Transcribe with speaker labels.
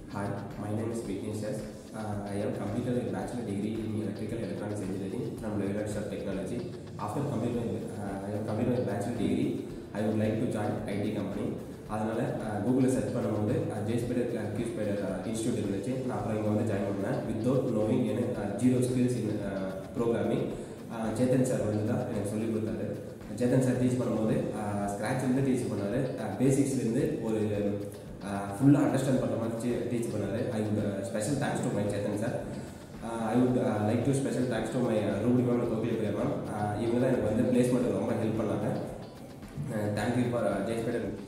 Speaker 1: Hi, my name is Vignesh S. Uh, I have completed a bachelor degree in electrical electronics engineering from Loyola Research Technology. After completing, uh, I have completed a bachelor degree, I would like to join IT company. அதனால் கூகுளில் search பண்ணும்போது ஜேஸ்பேடர் கியூஸ்பேடர் institute இருந்துச்சு நான் அப்புறம் இங்கே வந்து join பண்ணேன் without knowing எனக்கு zero skills in programming Chetan sir வந்து தான் எனக்கு சொல்லிக் கொடுத்தாரு சேத்தன் சார் டீச் பண்ணும்போது ஸ்க்ராட்ச்லேருந்து டீச் பண்ணார் பேசிக்ஸ்லேருந்து ஒரு ஃபுல்லாக அண்டர்ஸ்டாண்ட் பண்ணுற மாதிரி டீச் பண்ணார் I would special thanks to my Chetan sir I would like to special thanks to my Ruby ma'am Kokila Priya ma'am இவங்க தான் எனக்கு வந்து பிளேஸ்மெண்ட் ரொம்ப ஹெல்ப் பண்ணாங்க தேங்க்யூ ஃபார் ஜெய்ஸ்பேடர்